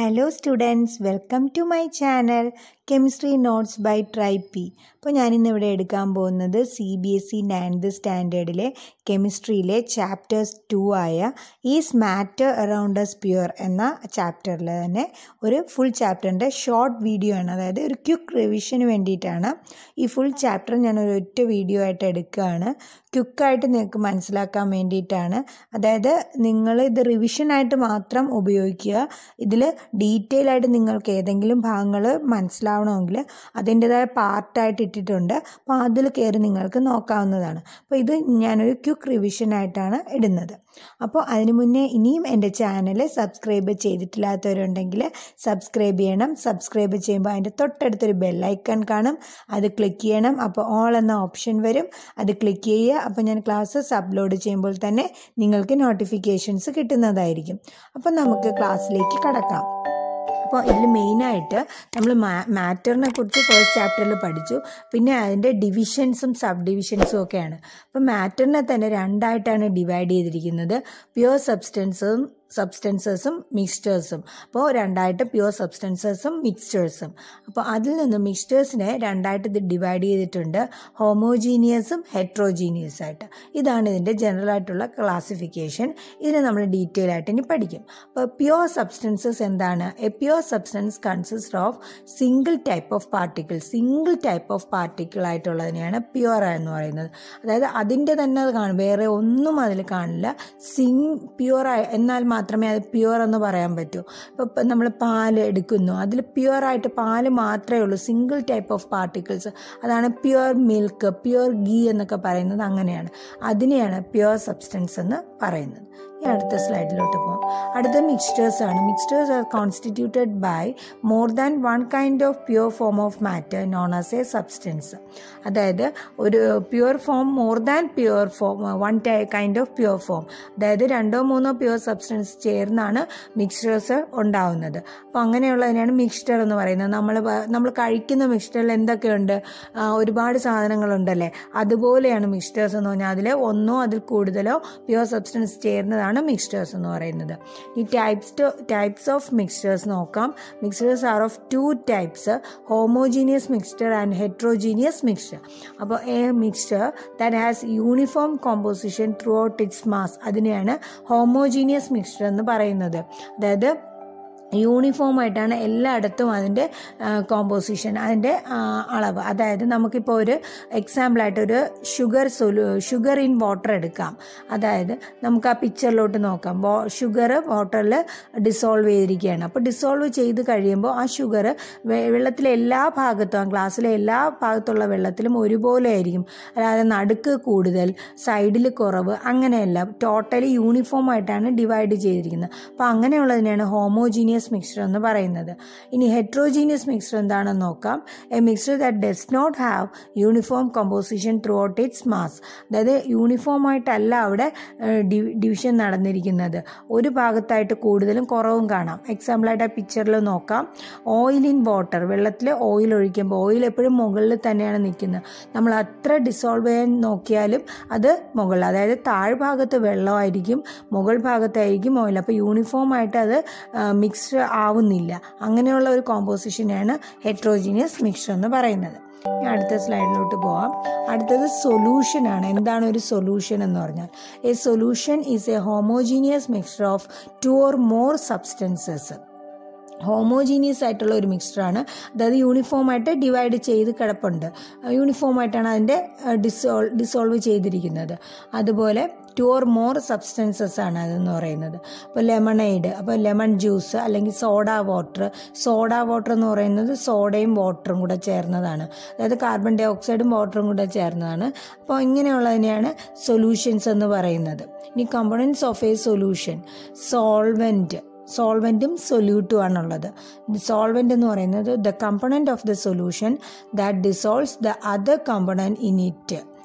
Hello students welcome to my channel chemistry notes by Trippy അപ്പോൾ ഞാനിന്ന് ഇവിടെ എടുക്കാൻ പോകുന്നത് C B S E ninth സ്റ്റാൻഡേർഡിലെ കെമിസ്ട്രിയിലെ ചാപ്റ്റേഴ്സ് ടു ആയ is matter around us pure എന്ന ചാപ്റ്ററിൽ തന്നെ ഒരു ഫുൾ ചാപ്റ്ററിൻ്റെ ഷോർട്ട് വീഡിയോ ആണ് അതായത് ഒരു ക്വിക്ക് റിവിഷന് വേണ്ടിയിട്ടാണ് ഈ ഫുൾ ചാപ്റ്റർ ഞാൻ ഒരു ഒറ്റ വീഡിയോ ആയിട്ട് എടുക്കുകയാണ് ക്വിക്കായിട്ട് നിങ്ങൾക്ക് മനസ്സിലാക്കാൻ വേണ്ടിയിട്ടാണ് അതായത് നിങ്ങൾ ഇത് റിവിഷനായിട്ട് മാത്രം ഉപയോഗിക്കുക ഇതിൽ ഡീറ്റെയിൽ ആയിട്ട് നിങ്ങൾക്ക് ഏതെങ്കിലും ഭാഗങ്ങൾ മനസ്സിലാവണമെങ്കിൽ അതിൻ്റെതായ പാർട്ടായിട്ട് ഇട്ടിട്ടുണ്ട് അപ്പോൾ അതിൽ കയറി നിങ്ങൾക്ക് നോക്കാവുന്നതാണ് അപ്പോൾ ഇത് ഞാനൊരു ക്വിക്ക് റിവിഷനായിട്ടാണ് ഇടുന്നത് അപ്പോൾ അതിന് മുന്നേ ഇനിയും എൻ്റെ ചാനൽ സബ്സ്ക്രൈബ് ചെയ്തിട്ടില്ലാത്തവരുണ്ടെങ്കിൽ സബ്സ്ക്രൈബ് ചെയ്യണം സബ്സ്ക്രൈബ് ചെയ്യുമ്പോൾ അതിൻ്റെ തൊട്ടടുത്തൊരു ബെല്ലൈക്കൺ കാണും അത് ക്ലിക്ക് ചെയ്യണം അപ്പോൾ ഓൾ എന്ന ഓപ്ഷൻ വരും അത് ക്ലിക്ക് ചെയ്യുക അപ്പോൾ ഞാൻ ക്ലാസ്സസ് അപ്ലോഡ് ചെയ്യുമ്പോൾ തന്നെ നിങ്ങൾക്ക് നോട്ടിഫിക്കേഷൻസ് കിട്ടുന്നതായിരിക്കും അപ്പോൾ നമുക്ക് ക്ലാസ്സിലേക്ക് കടക്കാം അപ്പോൾ ഇതിൽ മെയിനായിട്ട് നമ്മൾ മാറ്ററിനെ കുറിച്ച് ഫസ്റ്റ് ചാപ്റ്ററിൽ പഠിച്ചു പിന്നെ അതിൻ്റെ ഡിവിഷൻസും സബ് ഡിവിഷൻസും ഒക്കെയാണ് അപ്പോൾ മാറ്ററിനെ തന്നെ രണ്ടായിട്ടാണ് ഡിവൈഡ് ചെയ്തിരിക്കുന്നത് പ്യുവർ സബ്സ്റ്റൻസും സബ്സ്റ്റൻസസും മിക്സ്ചേഴ്സും അപ്പോൾ രണ്ടായിട്ട് പ്യുവർ സബ്സ്റ്റൻസസും മിക്സ്ചേഴ്സും അപ്പോൾ അതിൽ നിന്ന് മിക്സ്ചേഴ്സിനെ രണ്ടായിട്ട് ഇത് ഡിവൈഡ് ചെയ്തിട്ടുണ്ട് ഹോമോജീനിയസും ഹെട്രോജീനിയസ് ആയിട്ട് ഇതാണ് ഇതിൻ്റെ ജനറൽ ആയിട്ടുള്ള ക്ലാസിഫിക്കേഷൻ ഇതിനെ നമ്മൾ ഡീറ്റെയിൽ ആയിട്ട് ഇനി പഠിക്കും അപ്പോൾ പ്യുവർ സബ്സ്റ്റൻസസ് എന്താണ് a pure substance consist of single type of particle single type of particle ആയിട്ടുള്ളതിനെയാണ് പ്യുവർ എന്ന് പറയുന്നത് അതായത് അതിൻ്റെ തന്നെ അത് കാണും വേറെ ഒന്നും അതിൽ കാണില്ല സിങ് പ്യുവർ എന്നാൽ മാത്രമേ അത് പ്യുവർ എന്ന് പറയാൻ പറ്റൂ ഇപ്പോൾ നമ്മൾ പാൽ എടുക്കുന്നു അതിൽ പ്യുവറായിട്ട് പാല് മാത്രമേ ഉള്ളൂ സിംഗിൾ ടൈപ്പ് ഓഫ് പാർട്ടിക്കിൾസ് അതാണ് പ്യുവർ മിൽക്ക് പ്യുവർ ഗീ എന്നൊക്കെ പറയുന്നത് അങ്ങനെയാണ് അതിനെയാണ് പ്യുവർ സബ്സ്റ്റൻസ് എന്ന് പറയുന്നത് ഈ അടുത്ത സ്ലൈഡിലോട്ട് പോകാം അടുത്ത മിക്സ്ചേഴ്സ് ആണ് mixtures are constituted by more than one kind of pure form of matter known as a substance അതായത് ഒരു pure form more than pure form one kind of pure form അതായത് രണ്ടോ മൂന്നോ പ്യുവർ സബ്സ്റ്റൻസ് ചേർന്നാണ് mixtures ഉണ്ടാവുന്നത് അപ്പോൾ അങ്ങനെയുള്ളതിനാണ് mixture എന്ന് പറയുന്നത് നമ്മൾ നമ്മൾ കഴിക്കുന്ന മിക്സ്ചറിൽ എന്തൊക്കെയുണ്ട് ഒരുപാട് സാധനങ്ങളുണ്ടല്ലേ അതുപോലെയാണ് മിക്സ്ചേഴ്സ് എന്ന് പറഞ്ഞാൽ അതിൽ ഒന്നോ അതിൽ കൂടുതലോ പ്യുവർ സബ്സ്റ്റൻസ് ചേർന്നതാണ് ആണ് മിക്സ്ചേഴ്സ് എന്ന് പറയുന്നത് ഈ ടൈപ്സ് ടൈപ്സ് ഓഫ് മിക്സ്ചേഴ്സ് നോക്കാം mixtures are of two types homogeneous mixture and heterogeneous mixture അപ്പോൾ a mixture that has uniform composition throughout its mass അതിനെയാണ് ഹോമോജീനിയസ് മിക്സ്ചർ എന്ന് പറയുന്നത് അതായത് യൂണിഫോം ആയിട്ടാണ് എല്ലായിടത്തും അതിൻ്റെ കോമ്പോസിഷൻ അതിൻ്റെ അളവ് അതായത് നമുക്കിപ്പോൾ ഒരു എക്സാമ്പിളായിട്ട് ഒരു ഷുഗർ സൊലു ഷുഗർ ഇൻ വാട്ടർ എടുക്കാം അതായത് നമുക്ക് ആ പിക്ചറിലോട്ട് നോക്കാം ഷുഗർ വാട്ടറിൽ ഡിസോൾവ് ചെയ്തിരിക്കുകയാണ് അപ്പോൾ ഡിസോൾവ് ചെയ്ത് കഴിയുമ്പോൾ ആ ഷുഗർ വെള്ളത്തിലെ എല്ലാ ഭാഗത്തും ആ ഗ്ലാസ്സിലെ എല്ലാ ഭാഗത്തുള്ള വെള്ളത്തിലും ഒരുപോലെ ആയിരിക്കും അല്ലാതെ നടുക്ക് കൂടുതൽ സൈഡിൽ കുറവ് അങ്ങനെയല്ല ടോട്ടലി യൂണിഫോം ആയിട്ടാണ് ഡിവൈഡ് ചെയ്തിരിക്കുന്നത് അപ്പോൾ അങ്ങനെയുള്ളതിനെയാണ് ഹോമോജീനിയസ് മിക്സ്ചർ എന്ന് പറയുന്നത് ഇനി ഹെട്രോജീനിയസ് മിക്സ്ചർ എന്താണെന്ന് നോക്കാം a mixture that does not have uniform composition throughout its mass അതായത് യൂണിഫോം ആയിട്ടല്ല അവിടെ ഡിവിഷൻ നടന്നിരിക്കുന്നത് ഒരു ഭാഗത്തായിട്ട് കൂടുതലും കുറവും കാണാം എക്സാമ്പിളായിട്ട് ആ പിക്ചറിൽ നോക്കാം ഓയിൽ ഇൻ വാട്ടർ വെള്ളത്തിൽ ഓയിൽ ഒഴിക്കുമ്പോൾ ഓയിൽ എപ്പോഴും മുകളിൽ തന്നെയാണ് നിൽക്കുന്നത് നമ്മൾ അത്ര ഡിസോൾവ് ചെയ്യാൻ നോക്കിയാലും അത് മുകളിൽ അതായത് താഴ്ഭാഗത്ത് വെള്ളമായിരിക്കും മുകൾ ഭാഗത്തായിരിക്കും ഓയിൽ അപ്പോൾ യൂണിഫോം ആയിട്ട് അത് മിക്സ് ആവുന്നില്ല അങ്ങനെയുള്ള ഒരു കോമ്പോസിഷനെയാണ് ഹെട്രോജീനിയസ് മിക്സ്ചർ എന്ന് പറയുന്നത് അടുത്ത സ്ലൈഡിലോട്ട് പോവാം അടുത്തത് സൊല്യൂഷൻ ആണ് എന്താണ് ഒരു സൊല്യൂഷൻ എന്ന് പറഞ്ഞാൽ a solution is a homogeneous mixture of two or more substances homogeneous ആയിട്ടുള്ള ഒരു മിക്സ്ചറാണ് അതായത് യൂണിഫോം ആയിട്ട് ഡിവൈഡ് ചെയ്ത് കിടപ്പുണ്ട് യൂണിഫോം ആയിട്ടാണ് അതിൻ്റെ ഡിസോൾ ഡിസോൾവ് ചെയ്തിരിക്കുന്നത് അതുപോലെ ടു ഓർ മോർ സബ്സ്റ്റൻസസ് ആണ് അതെന്ന് പറയുന്നത് അപ്പോൾ ലെമണൈഡ് അപ്പോൾ ലെമൺ ജ്യൂസ് അല്ലെങ്കിൽ സോഡ വാട്ടർ സോഡ വാട്ടർ എന്ന് പറയുന്നത് സോഡയും വാട്ടറും കൂടെ ചേർന്നതാണ് അതായത് കാർബൺ ഡൈ ഓക്സൈഡും വാട്ടറും കൂടെ ചേർന്നതാണ് അപ്പോൾ ഇങ്ങനെയുള്ളതിനെയാണ് സൊല്യൂഷൻസ് എന്ന് പറയുന്നത് ഇനി components of a solution solvent സോൾവെൻറ്റും സൊല്യൂട്ടും ആണുള്ളത് സോൾവെൻ്റ് എന്ന് പറയുന്നത് the component of the solution that dissolves the other component in it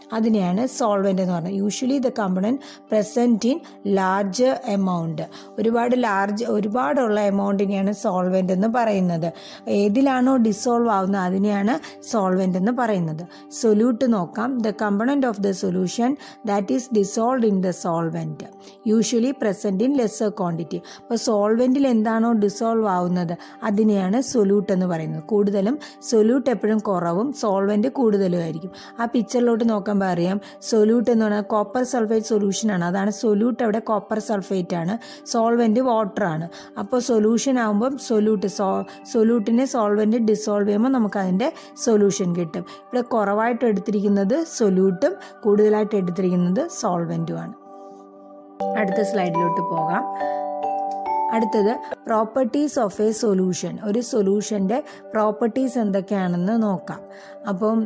അതിനെയാണ് സോൾവെൻ്റ് എന്ന് പറയുന്നത് usually the component present in large amount ഒരുപാട് ലാർജ് ഒരുപാടുള്ള എമൗണ്ടിനെയാണ് സോൾവെൻ്റ് എന്ന് പറയുന്നത് ഏതിലാണോ ഡിസോൾവ് ആവുന്നത് അതിനെയാണ് സോൾവെൻ്റ് എന്ന് പറയുന്നത് സൊല്യൂട്ട് നോക്കാം the component of the solution that is dissolve in the solvent usually present in lesser quantity അപ്പോൾ സോൾവെൻറ്റിൽ എന്താണോ ഡിസോൾവ് ആവുന്നത് അതിനെയാണ് സൊല്യൂട്ട് എന്ന് പറയുന്നത് കൂടുതലും സൊല്യൂട്ട് എപ്പോഴും കുറവും സോൾവെൻറ്റ് കൂടുതലും ആയിരിക്കും ആ പിക്ചറിലോട്ട് നോക്കുമ്പോൾ അറിയാം സൊല്യൂട്ട് എന്ന് പറഞ്ഞാൽ കോപ്പർ സൾഫേറ്റ് സൊല്യൂഷനാണ് അതാണ് സൊല്യൂട്ട് അവിടെ കോപ്പർ സൾഫേറ്റ് ആണ് സോൾവെൻറ്റ് വാട്ടർ ആണ് അപ്പോൾ സൊല്യൂഷൻ ആകുമ്പം സൊല്യൂട്ട് സോ സൊല്യൂട്ടിനെ സോൾവെൻറ്റ് ഡിസോൾവ് ചെയ്യുമ്പോൾ നമുക്ക് അതിൻ്റെ സൊല്യൂഷൻ കിട്ടും ഇവിടെ കുറവായിട്ട് എടുത്തിരിക്കുന്നത് സൊല്യൂട്ടും കൂടുതലായിട്ട് എടുത്തിരിക്കുന്നത് സോൾവെൻറ്റുമാണ് അടുത്ത സ്ലൈഡിലോട്ട് പോകാം അടുത്തത് പ്രോപ്പർട്ടീസ് ഓഫ് എ സൊല്യൂഷൻ ഒരു സൊല്യൂഷൻ്റെ പ്രോപ്പർട്ടീസ് എന്തൊക്കെയാണെന്ന് നോക്കാം അപ്പം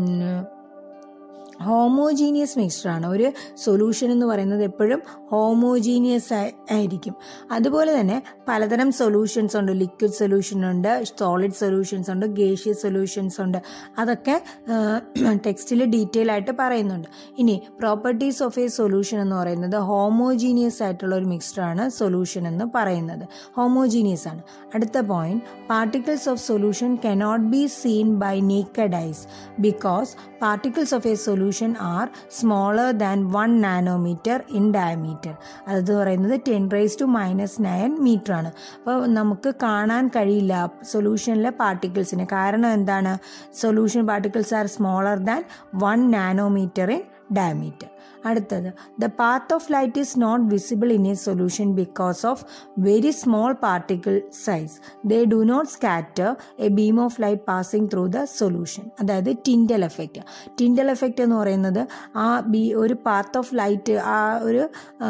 ഹോമോജീനിയസ് മിക്സ്ചറാണ് ഒരു സൊല്യൂഷൻ എന്ന് പറയുന്നത് എപ്പോഴും ഹോമോജീനിയസ് ആയിരിക്കും അതുപോലെ തന്നെ പലതരം സൊല്യൂഷൻസ് ഉണ്ട് ലിക്വിഡ് സൊല്യൂഷൻ ഉണ്ട് സോളിഡ് സൊല്യൂഷൻസ് ഉണ്ട് ഗേഷ്യസ് സൊല്യൂഷൻസ് ഉണ്ട് അതൊക്കെ ടെക്സ്റ്റിൽ ഡീറ്റെയിൽ ആയിട്ട് പറയുന്നുണ്ട് ഇനി പ്രോപ്പർട്ടീസ് ഓഫ് എ സൊല്യൂഷൻ എന്ന് പറയുന്നത് ഹോമോജീനിയസ് ആയിട്ടുള്ള ഒരു മിക്സ്ചറാണ് സൊല്യൂഷൻ എന്ന് പറയുന്നത് ഹോമോജീനിയസ് ആണ് അടുത്ത point particles of solution cannot be seen by naked eyes because particles of a solution are smaller than one nanometre in diameter അത് പറയുന്നത് ten raise to minus nine metre ആണ് അപ്പോൾ നമുക്ക് കാണാൻ കഴിയില്ല സൊല്യൂഷനിലെ പാർട്ടിക്കിൾസിന് കാരണം എന്താണ് solution particles are smaller than one nanometre in diameter അടുത്തത് the path of light is not visible in a solution because of very small particle size they do not scatter a beam of light passing through the solution അതായത് Tyndall effect Tyndall effect എന്ന് പറയുന്നത് ആ B ഒരു path of light ആ ഒരു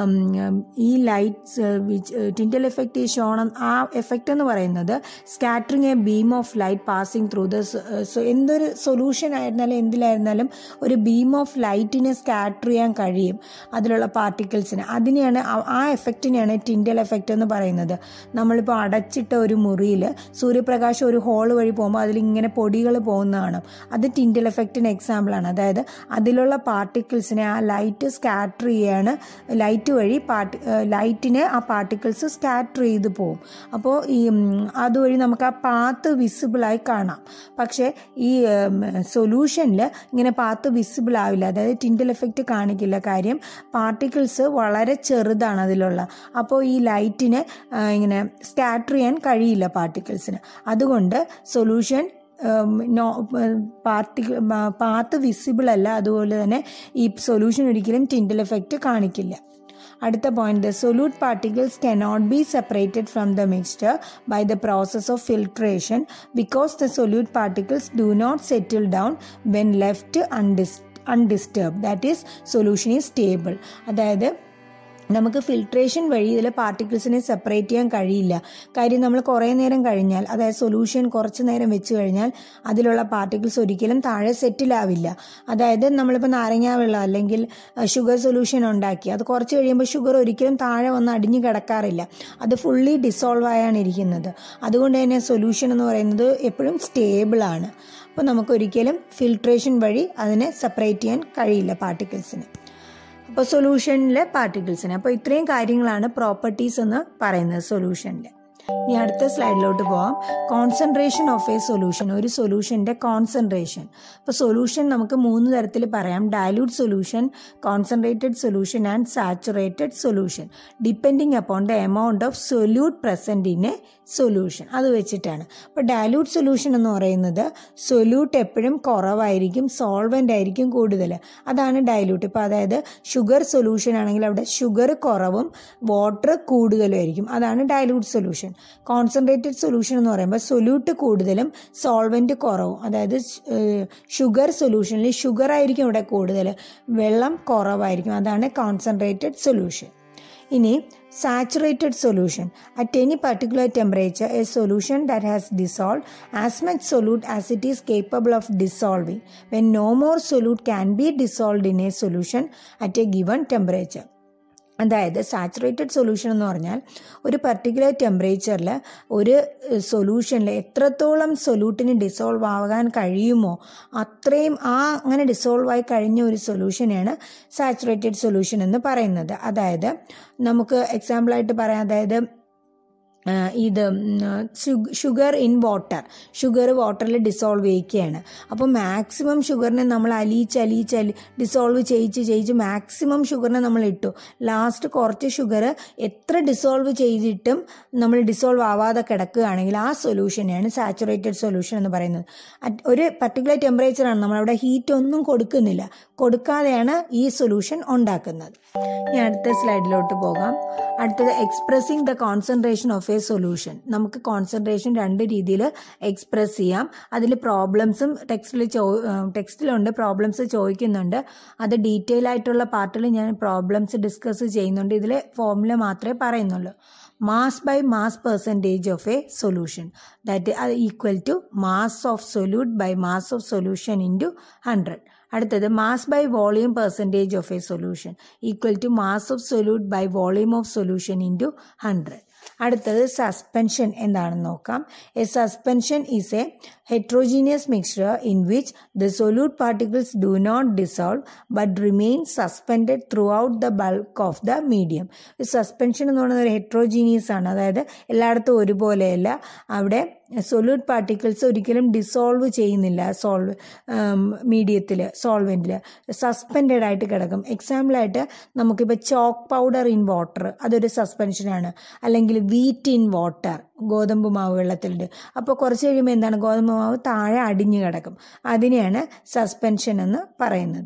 ഈ light Tyndall effect shown ആ effect എന്ന് പറയുന്നത് scattering a beam of light passing through the എന്തൊരു സൊല്യൂഷൻ ആയിരുന്നാലും എന്തിലായിരുന്നാലും ഒരു ബീം ഓഫ് ലൈറ്റിനെ സ്കാറ്റർ ചെയ്യാൻ കഴിയും അതിലുള്ള പാർട്ടിക്കിൾസിന് അതിനെയാണ് ആ എഫക്റ്റിനെയാണ് ടിൻഡൽ എഫക്റ്റ് എന്ന് പറയുന്നത് നമ്മളിപ്പോൾ അടച്ചിട്ട ഒരു മുറിയിൽ സൂര്യപ്രകാശം ഒരു ഹോൾ വഴി പോകുമ്പോൾ അതിലിങ്ങനെ പൊടികൾ പോകുന്നതാണ് അത് ടിൻഡൽ എഫക്റ്റിന് എക്സാമ്പിളാണ് അതായത് അതിലുള്ള പാർട്ടിക്കിൾസിനെ ആ ലൈറ്റ് സ്കാറ്റർ ചെയ്യാണ് ലൈറ്റ് വഴി പാർട്ടി ലൈറ്റിനെ ആ പാർട്ടിക്കിൾസ് സ്കാറ്റർ ചെയ്ത് പോകും അപ്പോൾ ഈ അതുവഴി നമുക്ക് ആ പാത്ത് വിസിബിളായി കാണാം പക്ഷേ ഈ സൊല്യൂഷനിൽ ഇങ്ങനെ പാത്ത് വിസിബിൾ ആവില്ല അതായത് ടിൻഡൽ എഫക്റ്റ് കാണിക്കില്ല കാര്യം പാർട്ടിക്കിൾസ് വളരെ ചെറുതാണ് അതിലുള്ള അപ്പോൾ ഈ ലൈറ്റിനെ ഇങ്ങനെ സ്കാറ്റർ ചെയ്യാൻ കഴിയില്ല പാർട്ടിക്കിൾസിന് അതുകൊണ്ട് solution no particle path visible അല്ല അതുപോലെ തന്നെ ഈ സൊല്യൂഷൻ ഒരിക്കലും ടിൻഡൽ എഫക്റ്റ് കാണിക്കില്ല അടുത്ത point the solute particles cannot be separated from the mixture by the process of filtration because the solute particles do not settle down when left അൺഡിസ് undisturbed that is solution is stable അതായത് നമുക്ക് filtration വഴി ഇതിലെ പാർട്ടിക്കിൾസിനെ separate ചെയ്യാൻ കഴിയില്ല കാര്യം നമ്മൾ കുറേ നേരം കഴിഞ്ഞാൽ അതായത് സൊല്യൂഷൻ കുറച്ച് നേരം വെച്ച് കഴിഞ്ഞാൽ അതിലുള്ള പാർട്ടിക്കിൾസ് ഒരിക്കലും താഴെ സെറ്റിലാവില്ല അതായത് നമ്മളിപ്പോൾ നാരങ്ങ വെള്ളം അല്ലെങ്കിൽ ഷുഗർ സൊല്യൂഷൻ ഉണ്ടാക്കി അത് കുറച്ച് കഴിയുമ്പോൾ ഷുഗർ ഒരിക്കലും താഴെ വന്ന് അടിഞ്ഞു കിടക്കാറില്ല അത് ഫുള്ളി ഡിസോൾവ് ആയാണ് ഇരിക്കുന്നത് അതുകൊണ്ട് തന്നെ സൊല്യൂഷൻ എന്ന് പറയുന്നത് എപ്പോഴും സ്റ്റേബിളാണ് അപ്പോൾ നമുക്കൊരിക്കലും ഫിൽട്രേഷൻ വഴി അതിനെ സെപ്പറേറ്റ് ചെയ്യാൻ കഴിയില്ല പാർട്ടിക്കിൾസിന് അപ്പോൾ സൊല്യൂഷനിലെ പാർട്ടിക്കിൾസിന് അപ്പോൾ ഇത്രയും കാര്യങ്ങളാണ് പ്രോപ്പർട്ടീസ് എന്ന് പറയുന്നത് സൊല്യൂഷനിൽ ഇനി അടുത്ത സ്ലൈഡിലോട്ട് പോവാം കോൺസെൻട്രേഷൻ ഓഫ് എ സൊല്യൂഷൻ ഒരു സൊല്യൂഷൻ്റെ കോൺസെൻട്രേഷൻ അപ്പോൾ സൊല്യൂഷൻ നമുക്ക് മൂന്ന് തരത്തിൽ പറയാം dilute solution concentrated solution and saturated solution depending upon the amount of solute present in a solution അത് വെച്ചിട്ടാണ് അപ്പോൾ ഡയലൂട്ട് സൊല്യൂഷൻ എന്ന് പറയുന്നത് സൊല്യൂട്ട് എപ്പോഴും കുറവായിരിക്കും സോൾവെൻ്റ് ആയിരിക്കും കൂടുതൽ അതാണ് ഡയലൂട്ട് ഇപ്പോൾ അതായത് ഷുഗർ സൊല്യൂഷൻ ആണെങ്കിൽ അവിടെ ഷുഗർ കുറവും വാട്ടർ കൂടുതലും ആയിരിക്കും അതാണ് ഡയലൂട്ട് സൊല്യൂഷൻ കോൺസെൻട്രേറ്റഡ് സൊല്യൂഷൻ എന്ന് പറയുമ്പോൾ സൊല്യൂട്ട് കൂടുതലും സോൾവെൻറ്റ് കുറവും അതായത് ഷുഗർ സൊല്യൂഷനിൽ ഷുഗർ ആയിരിക്കും ഇവിടെ കൂടുതൽ വെള്ളം കുറവായിരിക്കും അതാണ് കോൺസെൻട്രേറ്റഡ് സൊല്യൂഷൻ ഇനി saturated solution at any particular temperature a solution that has dissolved as much solute as it is capable of dissolving when no more solute can be dissolved in a solution at a given temperature അതായത് saturated solution എന്ന് പറഞ്ഞാൽ ഒരു particular ടെമ്പറേച്ചറിൽ ഒരു സൊല്യൂഷനിൽ എത്രത്തോളം സൊല്യൂട്ടിന് dissolve ആകാൻ കഴിയുമോ അത്രയും ആ അങ്ങനെ ഡിസോൾവ് ആയി കഴിഞ്ഞ ഒരു സൊല്യൂഷനെയാണ് സാച്ചുറേറ്റഡ് സൊല്യൂഷൻ എന്ന് പറയുന്നത് അതായത് നമുക്ക് എക്സാമ്പിളായിട്ട് പറയാം അതായത് ഇത് ഷുഗർ ഇൻ വാട്ടർ ഷുഗർ വാട്ടറിൽ ഡിസോൾവ് ചെയ്യിക്കുകയാണ് അപ്പോൾ മാക്സിമം ഷുഗറിനെ നമ്മൾ അലിയിച്ച് അലിയിച്ച് അലി ഡിസോൾവ് ചെയ്യിച്ച് ചെയ്യിച്ച് മാക്സിമം ഷുഗറിനെ നമ്മൾ ഇട്ടു ലാസ്റ്റ് കുറച്ച് ഷുഗർ എത്ര ഡിസോൾവ് ചെയ്തിട്ടും നമ്മൾ ഡിസോൾവ് ആവാതെ കിടക്കുകയാണെങ്കിൽ ആ സൊല്യൂഷനെയാണ് സാച്ചുറേറ്റഡ് സൊല്യൂഷൻ എന്ന് പറയുന്നത് ഒരു പർട്ടിക്കുലർ ടെമ്പറേച്ചറാണ് നമ്മളവിടെ ഹീറ്റ് ഒന്നും കൊടുക്കുന്നില്ല കൊടുക്കാതെയാണ് ഈ സൊല്യൂഷൻ ഉണ്ടാക്കുന്നത് ഇനി അടുത്ത സ്ലൈഡിലോട്ട് പോകാം അടുത്തത് expressing the concentration of a solution നമുക്ക് കോൺസെൻട്രേഷൻ രണ്ട് രീതിയിൽ എക്സ്പ്രസ് ചെയ്യാം അതിൽ പ്രോബ്ലംസും ടെക്സ്റ്റിൽ ചോ ടെക്സ്റ്റിലുണ്ട് പ്രോബ്ലംസ് ചോദിക്കുന്നുണ്ട് അത് ഡീറ്റെയിൽ ആയിട്ടുള്ള പാർട്ടിൽ ഞാൻ പ്രോബ്ലംസ് ഡിസ്കസ് ചെയ്യുന്നുണ്ട് ഇതിലെ ഫോർമുല മാത്രമേ പറയുന്നുള്ളൂ mass by mass percentage of a solution that equal to mass of solute by mass of solution into hundred അടുത്തത് mass by volume percentage of a solution equal to mass of solute by volume of solution into hundred അടുത്തത് suspension എന്താണെന്ന് നോക്കാം a suspension is a heterogeneous mixture in which the solute particles do not dissolve but remain suspended throughout the bulk of the medium. Suspension എന്ന് പറയുന്നത് ഒരു heterogeneous ആണ് അതായത് എല്ലായിടത്തും ഒരുപോലെയല്ല അവിടെ സൊല്യൂട്ട് പാർട്ടിക്കിൾസ് ഒരിക്കലും ഡിസോൾവ് ചെയ്യുന്നില്ല സോൾവ് മീഡിയത്തിൽ സോൾവെൻറ്റിൽ സസ്പെൻഡഡ് ആയിട്ട് കിടക്കും എക്സാമ്പിളായിട്ട് നമുക്കിപ്പോൾ ചോക്ക് പൗഡർ ഇൻ വാട്ടർ അതൊരു സസ്പെൻഷനാണ് അല്ലെങ്കിൽ വീറ്റ് ഇൻ വാട്ടർ ഗോതമ്പ് മാവ് വെള്ളത്തിലുണ്ട് അപ്പോൾ കുറച്ച് കഴിയുമ്പോൾ എന്താണ് ഗോതമ്പ് മാവ് താഴെ അടിഞ്ഞു കിടക്കും അതിനെയാണ് സസ്പെൻഷൻ എന്ന് പറയുന്നത്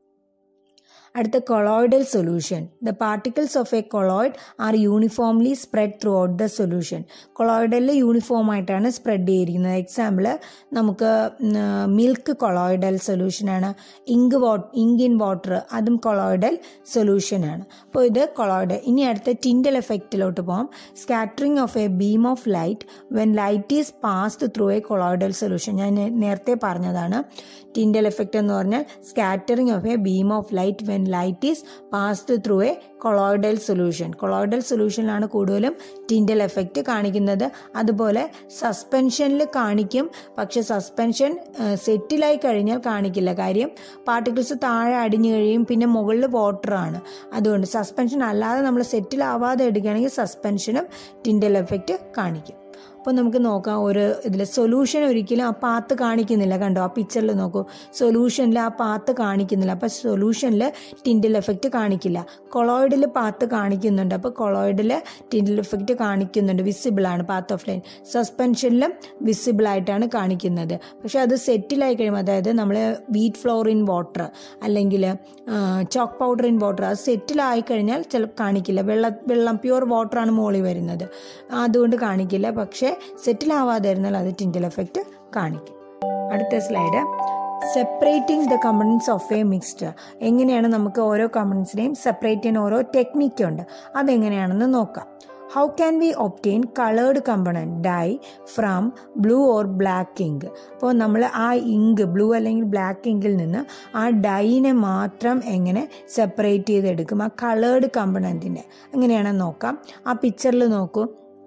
അടുത്ത colloidal solution the particles of a colloid are uniformly spread throughout the solution കൊളോയിഡലിൽ യൂണിഫോം ആയിട്ടാണ് സ്പ്രെഡ് ചെയ്തിരിക്കുന്നത് എക്സാമ്പിൾ നമുക്ക് മിൽക്ക് കൊളോയിഡൽ സൊല്യൂഷനാണ് ഇങ്ക് വാ ഇങ്ക് ഇൻ വാട്ടർ അതും കൊളോയിഡൽ സൊല്യൂഷനാണ് അപ്പോൾ ഇത് കൊളോയിഡൽ ഇനി അടുത്ത ടിൻഡൽ എഫക്റ്റിലോട്ട് പോകാം scattering of a beam of light when light is passed through a colloidal solution ഞാൻ നേരത്തെ പറഞ്ഞതാണ് ടിൻഡൽ എഫക്റ്റ് എന്ന് പറഞ്ഞാൽ scattering of a beam of light when light is passed through a colloidal solution colloidal സൊല്യൂഷനിലാണ് കൂടുതലും Tyndall effect കാണിക്കുന്നത് അതുപോലെ സസ്പെൻഷനിൽ കാണിക്കും പക്ഷെ സസ്പെൻഷൻ സെറ്റിലായി കഴിഞ്ഞാൽ കാണിക്കില്ല കാര്യം പാർട്ടിക്കിൾസ് താഴെ അടിഞ്ഞു കഴിയും പിന്നെ മുകളിൽ വാട്ടറാണ് അതുകൊണ്ട് സസ്പെൻഷൻ അല്ലാതെ നമ്മൾ സെറ്റിലാവാതെ എടുക്കുകയാണെങ്കിൽ സസ്പെൻഷനും ടിൻഡൽ എഫക്റ്റ് കാണിക്കും അപ്പോൾ നമുക്ക് നോക്കാം ഒരു ഇതിൽ സൊല്യൂഷൻ ഒരിക്കലും ആ പാത്ത് കാണിക്കുന്നില്ല കണ്ടോ ആ പിക്ചറിൽ നോക്കൂ സൊല്യൂഷനിൽ ആ പാത്ത് കാണിക്കുന്നില്ല അപ്പോൾ സൊല്യൂഷനിൽ ടിൻഡിൽ എഫക്റ്റ് കാണിക്കില്ല കൊളോയിഡിൽ പാത്ത് കാണിക്കുന്നുണ്ട് അപ്പോൾ കൊളോയിഡിൽ ടിൻഡിൽ എഫക്റ്റ് കാണിക്കുന്നുണ്ട് വിസിബിൾ ആണ് പാത്ത് ഓഫ് ലൈൻ സസ്പെൻഷനിലും വിസിബിൾ ആയിട്ടാണ് കാണിക്കുന്നത് പക്ഷെ അത് സെറ്റിലായി കഴിയുമ്പോൾ അതായത് നമ്മൾ വീറ്റ് ഫ്ലോർ ഇൻ വാട്ടർ അല്ലെങ്കിൽ ചോക്ക് പൗഡർ ഇൻ വാട്ടർ അത് സെറ്റിലായി കഴിഞ്ഞാൽ ചിലപ്പോൾ കാണിക്കില്ല വെള്ളം വെള്ളം പ്യുവർ വാട്ടറാണ് മുകളിൽ വരുന്നത് അതുകൊണ്ട് കാണിക്കില്ല പക്ഷേ സെറ്റിലാവാതെ ഇരുന്നാൽ അത് ടിൻഡൽ എഫക്റ്റ് കാണിക്കും അടുത്ത slide separating the components of a mixture എങ്ങനെയാണ് നമുക്ക് ഓരോ കമ്പണൻസിനെയും സെപ്പറേറ്റ് ചെയ്യാൻ ഓരോ ടെക്നിക്കുണ്ട് അതെങ്ങനെയാണെന്ന് നോക്കാം how can we obtain coloured component dye from blue or black ink അപ്പോൾ നമ്മൾ ആ ഇങ്ക് ബ്ലൂ അല്ലെങ്കിൽ ബ്ലാക്ക് ഇങ്കിൽ നിന്ന് ആ ഡൈനെ മാത്രം എങ്ങനെ സെപ്പറേറ്റ് ചെയ്തെടുക്കും ആ കളേർഡ് കമ്പണൻറ്റിനെ എങ്ങനെയാണെന്ന് നോക്കാം ആ പിക്ചറിൽ നോക്കൂ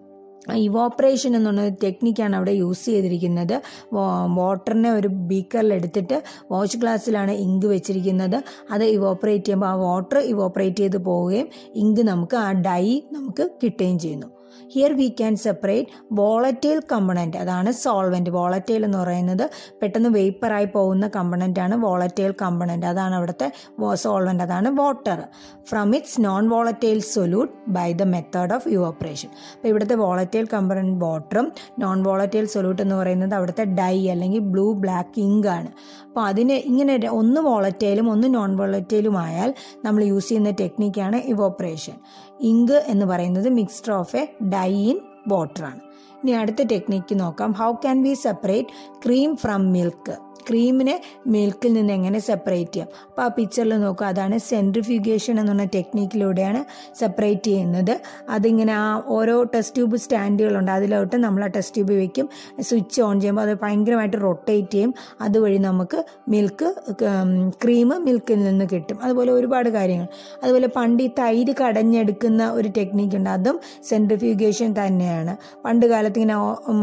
ഇവോപ്പറേഷൻ എന്നുള്ള ടെക്നിക്കാണ് അവിടെ യൂസ് ചെയ്തിരിക്കുന്നത് വാട്ടറിനെ ഒരു ബീക്കറിൽ എടുത്തിട്ട് വാഷ് ഗ്ലാസ്സിലാണ് ഇങ്ക് വെച്ചിരിക്കുന്നത് അത് ഇവോപ്പറേറ്റ് ചെയ്യുമ്പോൾ ആ വാട്ടർ ഇവോപ്പറേറ്റ് ചെയ്ത് പോവുകയും ഇങ്ക് നമുക്ക് ആ ഡൈ നമുക്ക് കിട്ടുകയും ചെയ്യുന്നു here we can separate volatile component അതാണ് സോൾവെൻറ്റ് വോളറ്റൈൽ എന്ന് പറയുന്നത് പെട്ടെന്ന് വേപ്പറായി പോകുന്ന കമ്പണൻ്റ് ആണ് വോളറ്റൈൽ കമ്പണൻറ്റ് അതാണ് അവിടുത്തെ സോൾവെൻറ്റ് അതാണ് water from its non volatile solute by the method of evaporation അപ്പോൾ ഇവിടുത്തെ വോളറ്റൈൽ കമ്പണൻറ്റ് വാട്ടറും നോൺ വോളറ്റൈൽ സൊല്യൂട്ട് എന്ന് പറയുന്നത് അവിടുത്തെ ഡൈ അല്ലെങ്കിൽ ബ്ലൂ ബ്ലാക്ക് ഇങ്ക് ആണ് അപ്പോൾ അതിന് ഇങ്ങനെ ഒന്ന് വോളറ്റൈലും ഒന്ന് നോൺ വോളറ്റൈലും ആയാൽ നമ്മൾ യൂസ് ചെയ്യുന്ന ടെക്നിക്കാണ് ഇവോപ്പറേഷൻ ഇങ്ക് എന്ന് പറയുന്നത് mixture of a dye in വാട്ടറാണ് ഇനി അടുത്ത ടെക്നിക്ക് നോക്കാം how can we separate cream from milk ക്രീമിനെ മിൽക്കിൽ നിന്ന് എങ്ങനെ സെപ്പറേറ്റ് ചെയ്യാം അപ്പോൾ ആ പിക്ചറിൽ നോക്കുക അതാണ് സെൻട്രിഫ്യൂഗേഷൻ എന്ന് പറഞ്ഞ ടെക്നിക്കിലൂടെയാണ് സെപ്പറേറ്റ് ചെയ്യുന്നത് അതിങ്ങനെ ആ ഓരോ ടെസ്റ്റ് ട്യൂബ് സ്റ്റാൻഡുകളുണ്ട് അതിലോട്ട് നമ്മൾ ആ ടെസ്റ്റ് ട്യൂബ് വെക്കും സ്വിച്ച് ഓൺ ചെയ്യുമ്പോൾ അത് ഭയങ്കരമായിട്ട് റൊട്ടേറ്റ് ചെയ്യും അതുവഴി നമുക്ക് മിൽക്ക് ക്രീം മിൽക്കിൽ നിന്ന് കിട്ടും അതുപോലെ ഒരുപാട് കാര്യങ്ങൾ അതുപോലെ പണ്ട് ഈ തൈര് കടഞ്ഞെടുക്കുന്ന ഒരു ടെക്നിക്ക് ഉണ്ട് അതും സെൻട്രിഫ്യൂഗേഷൻ തന്നെയാണ് പണ്ട് കാലത്ത് ഇങ്ങനെ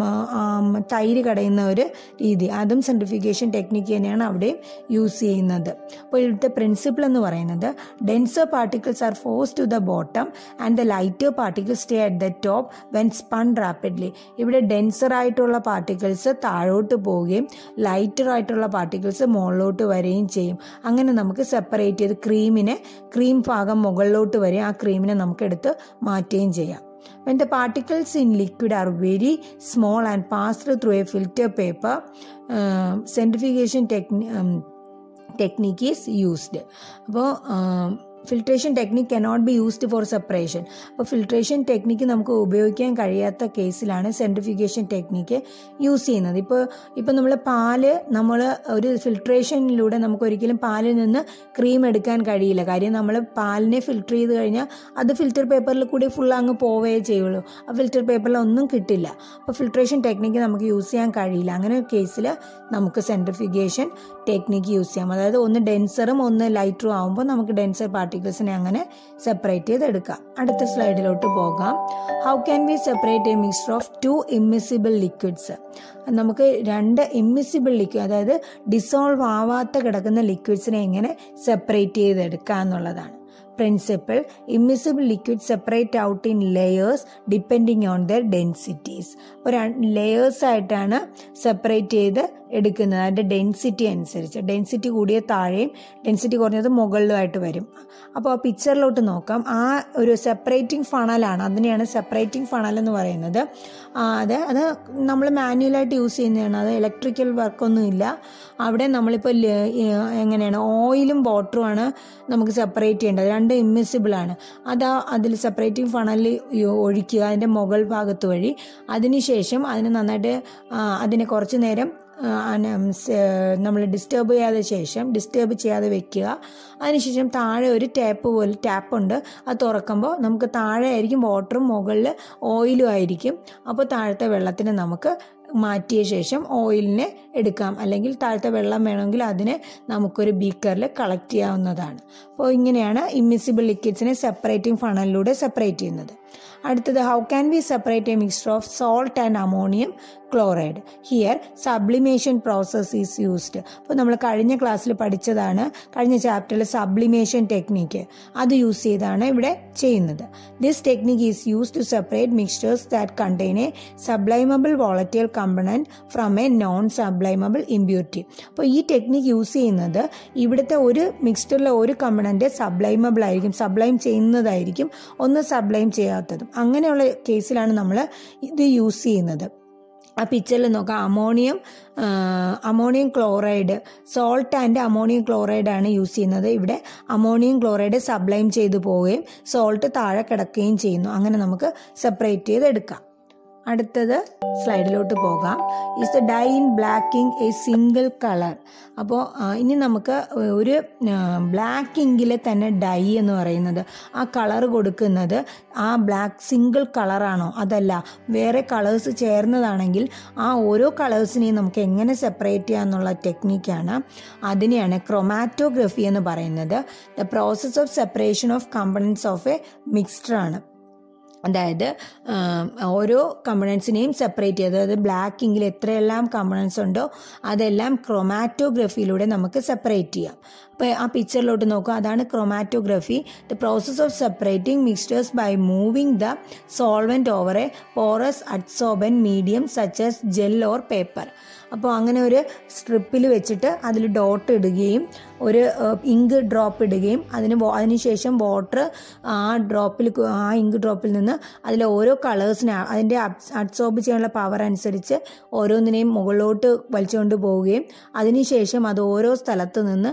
തൈര് കടയുന്ന ഒരു രീതി അതും സെൻട്രിഫ്യൂഗേഷൻ ടെക്നിക്ക് തന്നെയാണ് അവിടെയും യൂസ് ചെയ്യുന്നത് അപ്പോൾ ഇവിടുത്തെ പ്രിൻസിപ്പിൾ എന്ന് പറയുന്നത് denser particles are force to the bottom and the lighter particles stay at the top when spun rapidly ഇവിടെ ഡെൻസർ ആയിട്ടുള്ള പാർട്ടിക്കിൾസ് താഴോട്ട് പോവുകയും ലൈറ്റർ ആയിട്ടുള്ള പാർട്ടിക്കിൾസ് മുകളിലോട്ട് വരികയും ചെയ്യും അങ്ങനെ നമുക്ക് സെപ്പറേറ്റ് ചെയ്ത് ക്രീമിനെ ക്രീം ഭാഗം മുകളിലോട്ട് വരികയും ആ ക്രീമിനെ നമുക്ക് എടുത്ത് മാറ്റുകയും ചെയ്യാം when the particles in liquid are very small and passed through a filter paper uh, centrifugation techni- um, technique is used അപ്പോൾ filtration technique cannot be used for separation അപ്പോൾ ഫിൽട്രേഷൻ ടെക്നിക്ക് നമുക്ക് ഉപയോഗിക്കാൻ കഴിയാത്ത കേസിലാണ് സെൻട്രിഫിക്കേഷൻ ടെക്നിക്ക് യൂസ് ചെയ്യുന്നത് ഇപ്പോൾ ഇപ്പോൾ നമ്മൾ പാല് നമ്മൾ ഒരു ഫിൽട്രേഷനിലൂടെ നമുക്ക് ഒരിക്കലും പാലിൽ നിന്ന് ക്രീം എടുക്കാൻ കഴിയില്ല കാര്യം നമ്മൾ പാലിനെ ഫിൽട്ടർ ചെയ്ത് കഴിഞ്ഞാൽ അത് ഫിൽറ്റർ പേപ്പറിൽ കൂടി ഫുൾ അങ്ങ് പോവേ ചെയ്യുള്ളൂ ആ ഫിൽറ്റർ പേപ്പറിൽ ഒന്നും കിട്ടില്ല അപ്പോൾ ഫിൽട്രേഷൻ ടെക്നിക്ക് നമുക്ക് യൂസ് ചെയ്യാൻ കഴിയില്ല അങ്ങനെ ഒരു കേസിൽ നമുക്ക് സെൻട്രിഫിക്കേഷൻ ടെക്നിക്ക് യൂസ് ചെയ്യാം അതായത് ഒന്ന് ഡെൻസറും ഒന്ന് ലൈറ്ററും ആകുമ്പോൾ നമുക്ക് ഡെൻസർ പാർട്ടിക്കിൾസിനെ അങ്ങനെ സെപ്പറേറ്റ് ചെയ്തെടുക്കാം അടുത്ത സ്ലൈഡിലോട്ട് പോകാം how can we separate a mixture of two immiscible liquids നമുക്ക് രണ്ട് ഇമ്മിസിബിൾ ലിക്വിഡ് അതായത് ഡിസോൾവ് ആവാത്ത കിടക്കുന്ന ലിക്വിഡ്സിനെ എങ്ങനെ സെപ്പറേറ്റ് ചെയ്തെടുക്കുക എന്നുള്ളതാണ് principle immiscible liquid separate out in layers depending on their densities ഒരു ലെയേഴ്സ് ആയിട്ടാണ് സെപ്പറേറ്റ് ചെയ്ത് എടുക്കുന്നത് അതിൻ്റെ ഡെൻസിറ്റി അനുസരിച്ച് ഡെൻസിറ്റി കൂടിയ താഴെയും ഡെൻസിറ്റി കുറഞ്ഞത് മുകളിലുമായിട്ട് വരും അപ്പോൾ ആ പിക്ചറിലോട്ട് നോക്കാം ആ ഒരു സെപ്പറേറ്റിംഗ് ഫണലാണ് അതിനെയാണ് സെപ്പറേറ്റിംഗ് ഫണൽ എന്ന് പറയുന്നത് അത് അത് നമ്മൾ മാനുവലായിട്ട് യൂസ് ചെയ്യുന്നതാണ് അത് ഇലക്ട്രിക്കൽ വർക്കൊന്നും ഇല്ല അവിടെ നമ്മളിപ്പോൾ എങ്ങനെയാണ് ഓയിലും വാട്ടറുമാണ് നമുക്ക് സെപ്പറേറ്റ് ചെയ്യേണ്ടത് രണ്ട് ഇമ്മിസിബിൾ ആണ് അതാ അതിൽ സെപ്പറേറ്റിംഗ് ഫണലിൽ ഒഴിക്കുക അതിൻ്റെ മുകൾ ഭാഗത്ത് വഴി അതിനുശേഷം അതിന് നന്നായിട്ട് അതിനെ കുറച്ച് നേരം നമ്മൾ ഡിസ്റ്റർബ് ചെയ്യാതെ ശേഷം ഡിസ്റ്റർബ് ചെയ്യാതെ വെക്കുക അതിനുശേഷം താഴെ ഒരു ടാപ്പ് പോലെ ടാപ്പുണ്ട് അത് തുറക്കുമ്പോൾ നമുക്ക് താഴെ ആയിരിക്കും വാട്ടറും മുകളിൽ ഓയിലും ആയിരിക്കും അപ്പോൾ താഴത്തെ വെള്ളത്തിന് നമുക്ക് മാറ്റിയ ശേഷം ഓയിലിനെ എടുക്കാം അല്ലെങ്കിൽ താഴത്തെ വെള്ളം വേണമെങ്കിൽ അതിനെ നമുക്കൊരു ബീക്കറിൽ കളക്ട് ചെയ്യാവുന്നതാണ് അപ്പോൾ ഇങ്ങനെയാണ് ഇമ്മിസിബിൾ ലിക്വിഡ്സിനെ സെപ്പറേറ്റിംഗ് ഫണലിലൂടെ സെപ്പറേറ്റ് ചെയ്യുന്നത് അടുത്തത് how can we separate a mixture of salt and ammonium chloride here sublimation process is used അപ്പോൾ നമ്മൾ കഴിഞ്ഞ ക്ലാസ്സിൽ പഠിച്ചതാണ് കഴിഞ്ഞ ചാപ്റ്ററിൽ സബ്ലിമേഷൻ ടെക്നിക്ക് അത് യൂസ് ചെയ്താണ് ഇവിടെ ചെയ്യുന്നത് this technique is use to separate mixtures that contain a sublimable volatile component from a non sublimable impurity അപ്പോൾ ഈ ടെക്നിക്ക് യൂസ് ചെയ്യുന്നത് ഇവിടുത്തെ ഒരു മിക്സ്ചറിലെ ഒരു കമ്പണൻറ്റ് സബ്ലൈമബിൾ ആയിരിക്കും സബ്ലൈം ചെയ്യുന്നതായിരിക്കും ഒന്ന് സബ്ലൈം ചെയ്യാത്തതും അങ്ങനെയുള്ള കേസിലാണ് നമ്മൾ ഇത് യൂസ് ചെയ്യുന്നത് ആ പിക്ചറിൽ നോക്കാം ammonium ammonium chloride salt and ammonium chloride ആണ് യൂസ് ചെയ്യുന്നത് ഇവിടെ അമോണിയം ക്ലോറൈഡ് സബ്ലൈം ചെയ്തു പോവുകയും സോൾട്ട് താഴെ കിടക്കുകയും ചെയ്യുന്നു അങ്ങനെ നമുക്ക് സെപ്പറേറ്റ് ചെയ്തെടുക്കാം അടുത്തത് സ്ലൈഡിലോട്ട് പോകാം is the dye in black ink a single colour അപ്പോൾ ഇനി നമുക്ക് ഒരു ബ്ലാക്ക് ഇങ്കിലെ തന്നെ ഡൈ എന്ന് പറയുന്നത് ആ കളർ കൊടുക്കുന്നത് ആ ബ്ലാക്ക് സിംഗിൾ കളറാണോ അതല്ല വേറെ കളേഴ്സ് ചേർന്നതാണെങ്കിൽ ആ ഓരോ കളേഴ്സിനെയും നമുക്ക് എങ്ങനെ സെപ്പറേറ്റ് ചെയ്യാന്നുള്ള ടെക്നിക്കാണ് അതിനെയാണ് ക്രൊമാറ്റോഗ്രഫി എന്ന് പറയുന്നത് the process of separation of components of a mixture ആണ് അതായത് ഓരോ കമ്പണൻസിനെയും സെപ്പറേറ്റ് ചെയ്ത് അതായത് ബ്ലാക്ക് ഇങ്കിൽ എത്രയെല്ലാം കമ്പണൻസ് ഉണ്ടോ അതെല്ലാം ക്രൊമാറ്റോഗ്രഫിയിലൂടെ നമുക്ക് സെപ്പറേറ്റ് ചെയ്യാം അപ്പോൾ ആ പിക്ചറിലോട്ട് നോക്കുക അതാണ് chromatography the process of separating mixtures by moving the solvent over a porous adsorbent medium such as gel or paper അപ്പോൾ അങ്ങനെ ഒരു സ്ട്രിപ്പിൽ വെച്ചിട്ട് അതിൽ ഡോട്ട് ഇടുകയും ഒരു ഇങ്ക് ഡ്രോപ്പ് ഇടുകയും അതിന് അതിനുശേഷം വാട്ടർ ആ ഡ്രോപ്പിൽ ആ ഇങ്ക് ഡ്രോപ്പിൽ നിന്ന് അതിൽ ഓരോ കളേഴ്സിനെ അതിൻ്റെ അബ്സോർബ് ചെയ്യാനുള്ള പവർ അനുസരിച്ച് ഓരോന്നിനെയും മുകളിലോട്ട് വലിച്ചുകൊണ്ട് പോവുകയും അതിനുശേഷം അത് ഓരോ സ്ഥലത്ത് നിന്ന് അതിൻ്റെ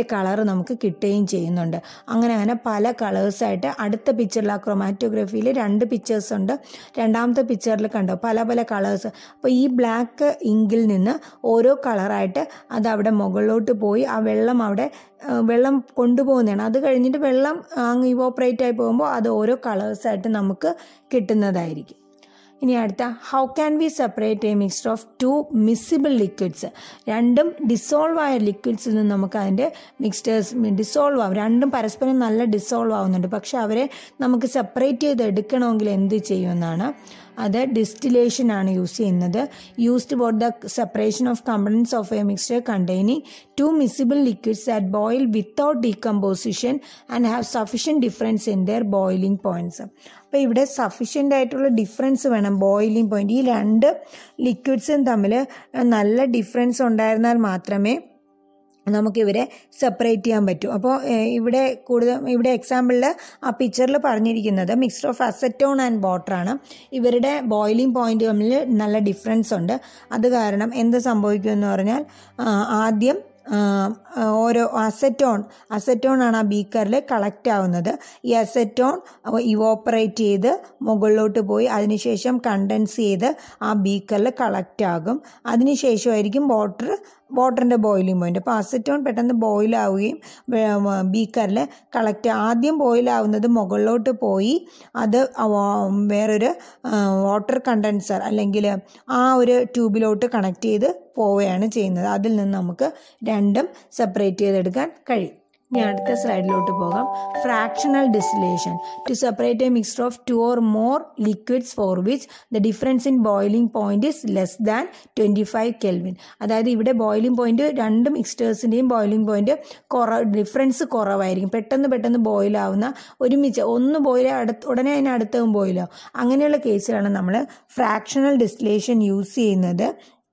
കളർ നമുക്ക് കിട്ടുകയും ചെയ്യുന്നുണ്ട് അങ്ങനെ അങ്ങനെ പല കളേഴ്സായിട്ട് അടുത്ത പിക്ചറിൽ ആ ക്രൊമാറ്റോഗ്രഫിയിൽ രണ്ട് പിക്ചേഴ്സ് ഉണ്ട് രണ്ടാമത്തെ പിക്ചറിൽ കണ്ടോ പല പല കളേഴ്സ് അപ്പോൾ ഈ ബ്ലാക്ക് ഇങ്കിൽ നിന്ന് ഓരോ കളറായിട്ട് അത് അവിടെ മുകളിലോട്ട് പോയി ആ വെള്ളം അവിടെ ആ, വെള്ളം കൊണ്ടുപോകുന്നതാണ് അത് കഴിഞ്ഞിട്ട് വെള്ളം അങ്ങ് ഇവോപ്പറേറ്റ് ആയി പോകുമ്പോൾ അത് ഓരോ കളേഴ്സായിട്ട് നമുക്ക് കിട്ടുന്നതായിരിക്കും ഇനി അടുത്ത how can we separate a mixture of two miscible liquids രണ്ടും ഡിസോൾവ് ആയ ലിക്വിഡ്സിൽ നിന്ന് നമുക്ക് അതിൻ്റെ മിക്സ്റ്റേഴ്സ് ഡിസോൾവ് ആവും രണ്ടും പരസ്പരം നല്ല ഡിസോൾവ് ആവുന്നുണ്ട് പക്ഷെ അവരെ നമുക്ക് സെപ്പറേറ്റ് ചെയ്ത് എടുക്കണമെങ്കിൽ എന്ത് ചെയ്യുമെന്നാണ് അത് ഡിസ്റ്റിലേഷൻ ആണ് യൂസ് ചെയ്യുന്നത് used for the separation of components of a mixture containing two miscible liquids that boil without decomposition and have sufficient difference in their boiling points അപ്പോൾ ഇവിടെ സഫീഷ്യൻ്റ് ആയിട്ടുള്ള ഡിഫറൻസ് വേണം ബോയിലിംഗ് പോയിന്റ് ഈ രണ്ട് ലിക്വിഡ്സും തമ്മിൽ നല്ല ഡിഫറൻസ് ഉണ്ടായിരുന്നാൽ മാത്രമേ നമുക്കിവരെ സെപ്പറേറ്റ് ചെയ്യാൻ പറ്റും അപ്പോൾ ഇവിടെ കൂടുതൽ ഇവിടെ എക്സാമ്പിളിൽ ആ പിക്ചറിൽ പറഞ്ഞിരിക്കുന്നത് മിക്സ്ചർ ഓഫ് അസറ്റോൺ ആൻഡ് വാട്ടറാണ് ഇവരുടെ ബോയിലിംഗ് പോയിന്റ് തമ്മിൽ നല്ല ഡിഫറൻസ് ഉണ്ട് അത് കാരണം എന്ത് സംഭവിക്കുമെന്ന് പറഞ്ഞാൽ ആ, ആദ്യം ആ, ഓരോ അസറ്റോൺ അസറ്റോൺ ആണ് ആ ബീക്കറിൽ കളക്റ്റ് ആവുന്നത് ഈ അസറ്റോൺ ഇവോപ്പറേറ്റ് ചെയ്ത് മുകളിലോട്ട് പോയി അതിനുശേഷം കണ്ടൻസ് ചെയ്ത് ആ ബീക്കറിൽ കളക്റ്റ് ആകും അതിനുശേഷമായിരിക്കും വാട്ടർ വാട്ടറിൻ്റെ ബോയിലിംഗ് പോയിന്റ് അപ്പോൾ അസറ്റോൺ പെട്ടെന്ന് ബോയിൽ ആവുകയും ബീക്കറിൽ കളക്ട് ആദ്യം ബോയിൽ ആവുന്നത് മുകളിലോട്ട് പോയി അത് അവ- വേറൊരു വാട്ടർ കണ്ടൻസർ അല്ലെങ്കിൽ ആ ഒരു ട്യൂബിലോട്ട് കണക്ട് ചെയ്ത് പോവുകയാണ് ചെയ്യുന്നത് അതിൽ നിന്ന് നമുക്ക് രണ്ടും സെപ്പറേറ്റ് ചെയ്തെടുക്കാൻ കഴിയും ഇനി അടുത്ത സ്ലൈഡിലോട്ട് പോകാം fractional distillation to separate a mixture of two or more liquids for which the difference in boiling point is less than twenty five kelvin അതായത് ഇവിടെ ബോയിലിംഗ് പോയിന്റ് രണ്ട് മിക്സ്റ്റേഴ്സിൻ്റെയും ബോയിലിംഗ് പോയിന്റ് കുറ ഡിഫറൻസ് കുറവായിരിക്കും പെട്ടെന്ന് പെട്ടെന്ന് ബോയിൽ ആവുന്ന ഒരുമിച്ച് ഒന്ന് ബോയിൽ അടുത്ത് ഉടനെ അതിന് അടുത്തതും ബോയിലാവും അങ്ങനെയുള്ള കേസിലാണ് നമ്മൾ ഫ്രാക്ഷണൽ ഡിസ്റ്റിലേഷൻ യൂസ് ചെയ്യുന്നത്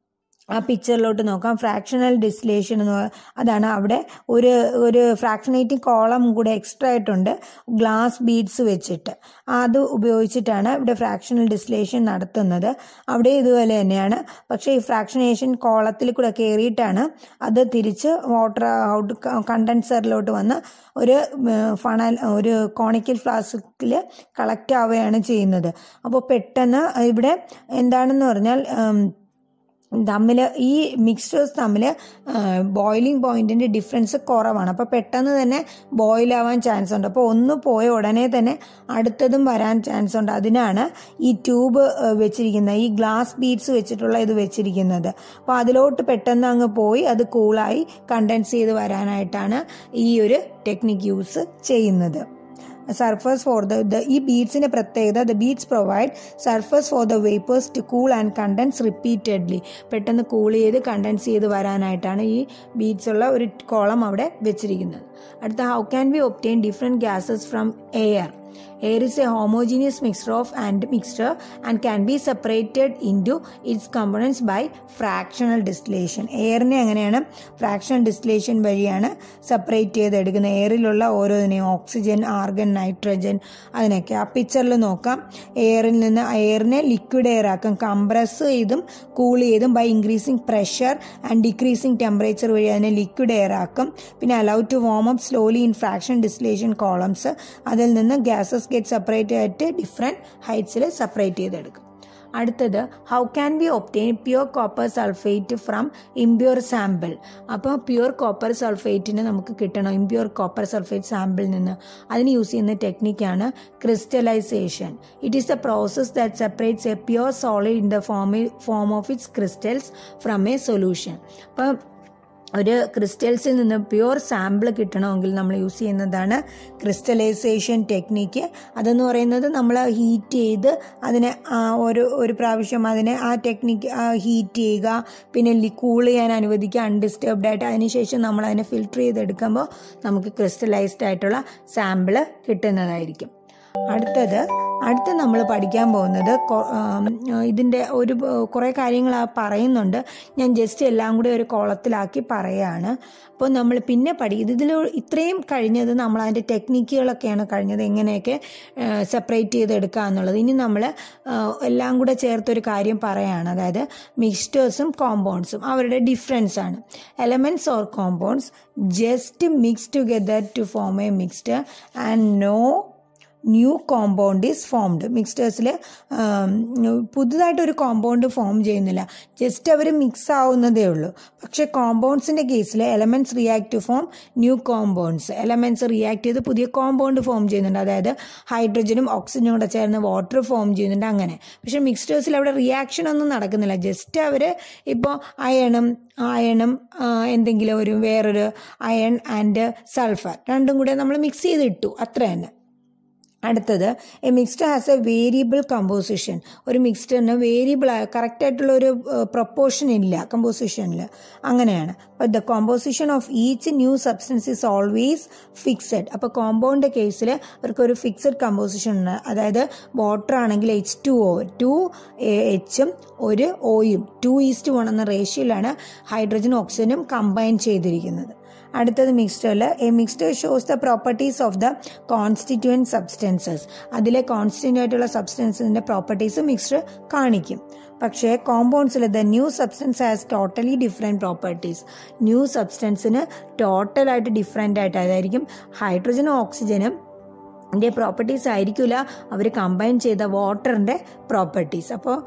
ആ പിക്ചറിലോട്ട് നോക്കാം ഫ്രാക്ഷണൽ ഡിസ്റ്റിലേഷൻ എന്ന് പറ- അതാണ് അവിടെ ഒരു ഒരു ഫ്രാക്ഷനേറ്റിംഗ് കോളം കൂടെ എക്സ്ട്രാ ആയിട്ടുണ്ട് ഗ്ലാസ് ബീഡ്സ് വെച്ചിട്ട് അത് ഉപയോഗിച്ചിട്ടാണ് ഇവിടെ ഫ്രാക്ഷണൽ ഡിസ്റ്റിലേഷൻ നടത്തുന്നത് അവിടെ ഇതുപോലെ തന്നെയാണ് പക്ഷേ ഈ ഫ്രാക്ഷനേഷൻ കോളത്തിൽ കൂടെ കയറിയിട്ടാണ് അത് തിരിച്ച് വാട്ടർ ഔട്ട് കണ്ടൻസറിലോട്ട് വന്ന് ഒരു ഫണൽ ഒരു കോണിക്കൽ ഫ്ലാസ്കിൽ കളക്റ്റ് ആവുകയാണ് ചെയ്യുന്നത് അപ്പോൾ പെട്ടെന്ന് ഇവിടെ എന്താണെന്ന് പറഞ്ഞാൽ ഉം, തമ്മിൽ ഈ മിക്സ്ചേഴ്സ് തമ്മിൽ ബോയിലിംഗ് പോയിന്റിന്റെ ഡിഫറൻസ് കുറവാണ് അപ്പോൾ പെട്ടെന്ന് തന്നെ ബോയിൽ ആവാൻ ചാൻസ് ഉണ്ട് അപ്പോൾ ഒന്ന് പോയ ഉടനെ തന്നെ അടുത്തതും വരാൻ ചാൻസ് ഉണ്ട് അതിനാണ് ഈ ട്യൂബ് വെച്ചിരിക്കുന്നത് ഈ ഗ്ലാസ് ബീഡ്സ് വെച്ചിട്ടുള്ള ഇത് വെച്ചിരിക്കുന്നത് അപ്പോൾ അതിലോട്ട് പെട്ടെന്ന് അങ്ങ് പോയി അത് കൂളായി കണ്ടൻസ് ചെയ്ത് വരാനായിട്ടാണ് ഈ ഒരു ടെക്നിക്ക് യൂസ് ചെയ്യുന്നത് സർഫസ് ഫോർ ദ ഈ ബീഡ്സിന്റെ പ്രത്യേകത the beads provide surface for the vapours to cool and condense repeatedly പെട്ടെന്ന് കൂൾ ചെയ്ത് കണ്ടൻസ് ചെയ്ത് വരാനായിട്ടാണ് ഈ ബീഡ്സ് ഉള്ള ഒരു കോളം അവിടെ വെച്ചിരിക്കുന്നത് അടുത്ത how can be obtain different gases from air air is a homogeneous mixture of and mixture and can be separated into its components by fractional distillation എയറിനെ അങ്ങനെയാണ് ഫ്രാക്ഷണൽ ഡിസ്റ്റിലേഷൻ വഴിയാണ് separate ചെയ്തെടുക്കുന്നത് എയറിലുള്ള ഓരോന്നിനെയും oxygen argon nitrogen അതിനൊക്കെ ആ പിക്ചറിൽ നോക്കാം എയറിൽ നിന്ന് എയറിനെ ലിക്വിഡ് എയർ ആക്കും കംപ്രസ് ചെയ്തും കൂൾ ചെയ്തും by increasing pressure and decreasing temperature വഴി അതിനെ ലിക്വിഡ് എയർ ആക്കും പിന്നെ allow to warm up slowly in fraction distillation columns അതിൽ നിന്ന് ഗ്യാസസ് ഗെറ്റ് സെപ്പറേറ്റ് ആയിട്ട് ഡിഫറെൻറ്റ് ഹൈറ്റ്സിൽ സെപ്പറേറ്റ് ചെയ്തെടുക്കും അടുത്തത് how can be obtain pure copper sulphate from impure sample അപ്പോൾ പ്യുവർ കോപ്പർ സൾഫേറ്റിന് നമുക്ക് കിട്ടണം ഇംപ്യൂർ കോപ്പർ സൾഫേറ്റ് സാമ്പിളിൽ നിന്ന് അതിന് യൂസ് ചെയ്യുന്ന ടെക്നിക്കാണ് crystallisation it is the process that separates a pure solid in the form form of its crystals from a solution അപ്പം ഒരു ക്രിസ്റ്റൽസിൽ നിന്ന് പ്യുവർ സാമ്പിൾ കിട്ടണമെങ്കിൽ നമ്മൾ യൂസ് ചെയ്യുന്നതാണ് ക്രിസ്റ്റലൈസേഷൻ ടെക്നിക്ക് അതെന്ന് പറയുന്നത് നമ്മൾ ഹീറ്റ് ചെയ്ത് അതിനെ ആ, ഒരു ഒരു പ്രാവശ്യം അതിനെ ആ ടെക്നിക്ക് ഹീറ്റ് ചെയ്യുക പിന്നെ കൂൾ ചെയ്യാൻ അനുവദിക്കുക അൺഡിസ്റ്റർബ്ഡ് ആയിട്ട് അതിനുശേഷം നമ്മൾ അതിനെ ഫിൽട്ടർ ചെയ്തെടുക്കുമ്പോൾ നമുക്ക് ക്രിസ്റ്റലൈസ്ഡ് ആയിട്ടുള്ള സാമ്പിൾ കിട്ടുന്നതായിരിക്കും അടുത്തത് അടുത്ത് നമ്മൾ പഠിക്കാൻ പോകുന്നത് കൊ- ആം, ഇതിൻ്റെ ഒരു കുറേ കാര്യങ്ങൾ ആ പറയുന്നുണ്ട് ഞാൻ ജസ്റ്റ് എല്ലാം കൂടി ഒരു കോളത്തിലാക്കി പറയാണ് അപ്പോൾ നമ്മൾ പിന്നെ പഠി ഇതിൽ ഇത്രയും കഴിഞ്ഞത് നമ്മൾ അതിൻ്റെ ടെക്നിക്കുകളൊക്കെയാണ് കഴിഞ്ഞത് എങ്ങനെയൊക്കെ സെപ്പറേറ്റ് ചെയ്തെടുക്കുക എന്നുള്ളത് ഇനി നമ്മൾ എല്ലാം കൂടെ ചേർത്തൊരു കാര്യം പറയാണ് അതായത് മിക്സ്റ്റേഴ്സും കോമ്പൗണ്ട്സും അവരുടെ ഡിഫറൻസ് ആണ് elements or compounds just mix together to form a mixture and no new compound is formed മിക്സ്റ്റേഴ്സിൽ പുതുതായിട്ട് ഒരു കോമ്പൗണ്ട് ഫോം ചെയ്യുന്നില്ല ജസ്റ്റ് അവർ മിക്സ് ആവുന്നതേ ഉള്ളൂ പക്ഷേ കോമ്പൗണ്ട്സിൻ്റെ കേസിൽ elements react to form new compounds elements react ചെയ്ത് പുതിയ കോമ്പൗണ്ട് ഫോം ചെയ്യുന്നുണ്ട് അതായത് ഹൈഡ്രജനും ഓക്സിജനും കൂടെ ചേർന്ന് വാട്ടർ ഫോം ചെയ്യുന്നുണ്ട് അങ്ങനെ പക്ഷേ മിക്സ്റ്റേഴ്സിൽ അവിടെ റിയാക്ഷൻ ഒന്നും നടക്കുന്നില്ല ജസ്റ്റ് അവർ ഇപ്പോൾ അയണും അയണും എന്തെങ്കിലും ഒരു വേറൊരു അയൺ ആൻഡ് സൾഫർ രണ്ടും കൂടെ നമ്മൾ മിക്സ് ചെയ്തിട്ടു അത്ര തന്നെ അടുത്തത് a mixture has a variable composition ഒരു മിക്സ്റ്ററിന് വേരിയബിൾ കറക്റ്റായിട്ടുള്ള ഒരു പ്രൊപ്പോർഷൻ ഇല്ല കമ്പോസിഷനിൽ അങ്ങനെയാണ് but the composition of each new substance is always fixed അപ്പോൾ കോമ്പൗണ്ട് കേസിൽ അവർക്ക് ഒരു ഫിക്സഡ് കമ്പോസിഷൻ ഉണ്ട് അതായത് വാട്ടർ ആണെങ്കിൽ എച്ച് ടു ഒ ടു എച്ചും ഒരു ഒയും ടു ഈസ്റ്റ് വൺ എന്ന റേഷ്യോയിലാണ് ഹൈഡ്രജനും ഓക്സിജനും കമ്പൈൻ ചെയ്തിരിക്കുന്നത് അടുത്തത് മിക്സ്റ്ററിൽ a mixture shows the properties of the constituent substances അതിലെ കോൺസ്റ്റിറ്റ്യൂൻ്റ് ആയിട്ടുള്ള സബ്സ്റ്റൻസിൻ്റെ പ്രോപ്പർട്ടീസ് മിക്സ്റ്റർ കാണിക്കും പക്ഷേ കോമ്പൗണ്ട്സിൽ the new substance has totally different properties new substance ടോട്ടലായിട്ട് ഡിഫറെൻ്റ് ആയിട്ട് അതായിരിക്കും ഹൈഡ്രജനും ഓക്സിജനും ഇതിൻ്റെ പ്രോപ്പർട്ടീസ് ആയിരിക്കില്ല അവർ കമ്പൈൻ ചെയ്ത വാട്ടറിൻ്റെ പ്രോപ്പർട്ടീസ് അപ്പോൾ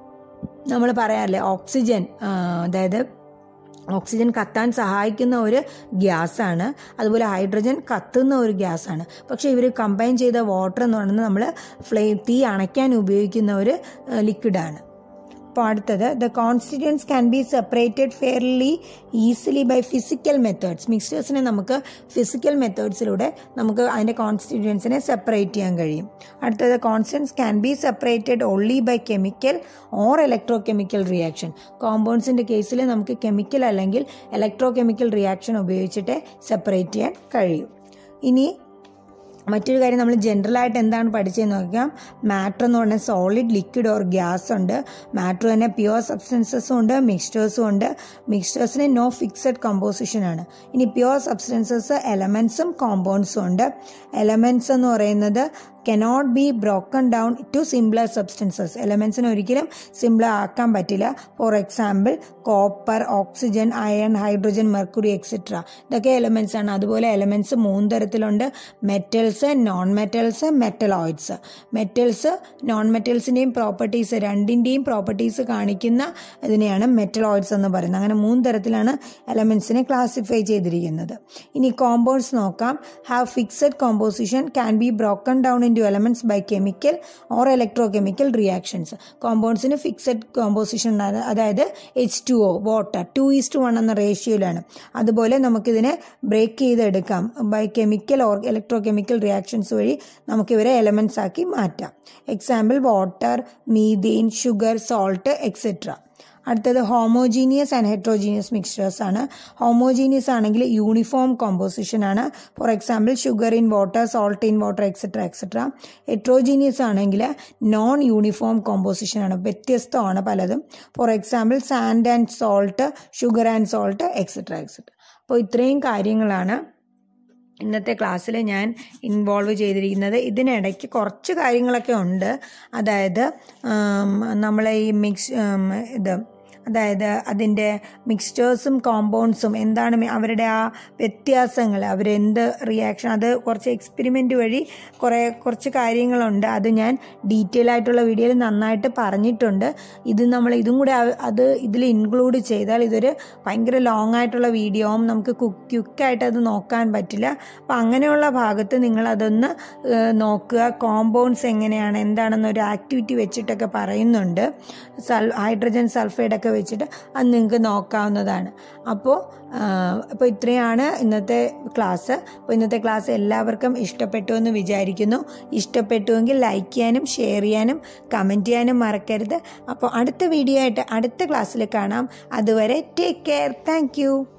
നമ്മൾ പറയാറില്ലേ ഓക്സിജൻ ആ, അതായത് ഓക്സിജൻ കത്താൻ സഹായിക്കുന്ന ഒരു ഗ്യാസാണ് അതുപോലെ ഹൈഡ്രജൻ കത്തുന്ന ഒരു ഗ്യാസാണ് പക്ഷേ ഇവർ കമ്പൈൻ ചെയ്ത വാട്ടർ എന്ന് പറയുന്നത് നമ്മൾ ഫ്ലെയിം തീ അണയ്ക്കാൻ ഉപയോഗിക്കുന്ന ഒരു ലിക്വിഡാണ് അപ്പോൾ അടുത്തത് the constituents can be separated fairly easily by physical methods മിക്സ്റ്റേഴ്സിനെ നമുക്ക് ഫിസിക്കൽ മെത്തേഡ്സിലൂടെ നമുക്ക് അതിൻ്റെ കോൺസ്റ്റിറ്റ്യൻസിനെ സെപ്പറേറ്റ് ചെയ്യാൻ കഴിയും അടുത്തത് constituents can be separated only by chemical or electrochemical reaction കോമ്പൗണ്ട്സിൻ്റെ കേസിൽ നമുക്ക് കെമിക്കൽ അല്ലെങ്കിൽ ഇലക്ട്രോ കെമിക്കൽ റിയാക്ഷൻ ഉപയോഗിച്ചിട്ട് സെപ്പറേറ്റ് ചെയ്യാൻ കഴിയും ഇനി മറ്റൊരു കാര്യം നമ്മൾ ജനറലായിട്ട് എന്താണ് പഠിച്ചതെന്ന് നോക്കാം മാറ്റർ എന്ന് പറഞ്ഞാൽ സോളിഡ് ലിക്വിഡ് ഓർ ഗ്യാസ് ഉണ്ട് മാറ്റർ തന്നെ പ്യുവർ സബ്സ്റ്റൻസസും ഉണ്ട് മിക്സ്റ്റേഴ്സും ഉണ്ട് മിക്സ്റ്റേഴ്സിന് നോ ഫിക്സഡ് കമ്പോസിഷൻ ആണ് ഇനി പ്യുവർ സബ്സ്റ്റൻസസ് എലമെൻസും കോമ്പൗണ്ട്സും ഉണ്ട് എലമെൻസ് എന്ന് പറയുന്നത് cannot be broken down to simpler substances എലമെൻസിന് ഒരിക്കലും സിംപ്ലർ ആക്കാൻ പറ്റില്ല for example copper oxygen iron hydrogen mercury etcetera ഇതൊക്കെ എലമെൻസ് ആണ് അതുപോലെ എലമെൻസ് മൂന്ന് തരത്തിലുണ്ട് metals non metals metalloids metals non മെറ്റൽസിൻ്റെയും പ്രോപ്പർട്ടീസ് രണ്ടിൻ്റെയും പ്രോപ്പർട്ടീസ് കാണിക്കുന്ന ഇതിനെയാണ് മെറ്റലോയിഡ്സ് എന്ന് പറയുന്നത് അങ്ങനെ മൂന്ന് തരത്തിലാണ് എലമെൻസിനെ ക്ലാസിഫൈ ചെയ്തിരിക്കുന്നത് ഇനി കോമ്പൗണ്ട്സ് നോക്കാം have fixed composition can be broken down into elements by chemical or electrochemical reactions കോമ്പൗണ്ട്സിന് ഫിക്സഡ് കോമ്പോസിഷൻ അതായത് H two O water two is to one എന്ന റേഷ്യോയിലാണ് അതുപോലെ നമുക്കിതിനെ ബ്രേക്ക് ചെയ്തെടുക്കാം by chemical or electrochemical reactions വഴി നമുക്കിവരെ elements ആക്കി മാറ്റാം example water methane sugar salt etcetera അടുത്തത് ഹോമോജീനിയസ് ആൻഡ് ഹെട്രോജീനിയസ് മിക്സ്ചേഴ്സ് ആണ് ഹോമോജീനിയസ് ആണെങ്കിൽ യൂണിഫോം കോമ്പോസിഷൻ ആണ് for example sugar in water salt in water etcetera etcetera heterogeneous ആണെങ്കിൽ non uniform composition ആണ് വ്യത്യസ്തമാണ് പലതും for example sand and salt sugar and salt etcetera etcetera അപ്പോൾ ഇത്രയും കാര്യങ്ങളാണ് ഇന്നത്തെ ക്ലാസ്സിൽ ഞാൻ ഇൻവോൾവ് ചെയ്തിരിക്കുന്നത് ഇതിനിടയ്ക്ക് കുറച്ച് കാര്യങ്ങളൊക്കെ ഉണ്ട് അതായത് നമ്മളെ ഈ മിക്സ് ഇത് അതായത് അതിൻ്റെ മിക്സ്ചേഴ്സും കോമ്പൗണ്ട്സും എന്താണ് മി- അവരുടെ ആ വ്യത്യാസങ്ങൾ അവരെന്ത് റിയാക്ഷൻ അത് കുറച്ച് എക്സ്പെരിമെൻ്റ് വഴി കുറേ കുറച്ച് കാര്യങ്ങളുണ്ട് അത് ഞാൻ ഡീറ്റെയിൽ ആയിട്ടുള്ള വീഡിയോയിൽ നന്നായിട്ട് പറഞ്ഞിട്ടുണ്ട് ഇത് നമ്മൾ ഇതും കൂടെ ആ- അത് ഇതിൽ ഇൻക്ലൂഡ് ചെയ്താൽ ഇതൊരു ഭയങ്കര ലോങ് ആയിട്ടുള്ള വീഡിയോ ആവും നമുക്ക് ക്യുക്കായിട്ട് അത് നോക്കാൻ പറ്റില്ല അപ്പോൾ അങ്ങനെയുള്ള ഭാഗത്ത് നിങ്ങൾ അതൊന്ന് ഏഹ്, നോക്കുക കോമ്പൗണ്ട്സ് എങ്ങനെയാണ് എന്താണെന്നൊരു ആക്ടിവിറ്റി വെച്ചിട്ടൊക്കെ പറയുന്നുണ്ട് സൾ ഹൈഡ്രജൻ സൾഫൈഡൊക്കെ വെച്ചിട്ട് അത് നിങ്ങൾക്ക് നോക്കാവുന്നതാണ് അപ്പോൾ അപ്പോൾ ഇത്രയാണ് ഇന്നത്തെ ക്ലാസ് അപ്പോൾ ഇന്നത്തെ ക്ലാസ് എല്ലാവർക്കും ഇഷ്ടപ്പെട്ടു എന്ന് വിചാരിക്കുന്നു ഇഷ്ടപ്പെട്ടുവെങ്കിൽ ലൈക്ക് ചെയ്യാനും ഷെയർ ചെയ്യാനും കമൻറ്റ് ചെയ്യാനും മറക്കരുത് അപ്പോൾ അടുത്ത വീഡിയോ ആയിട്ട് അടുത്ത ക്ലാസ്സിൽ കാണാം അതുവരെ ടേക്ക് കെയർ താങ്ക്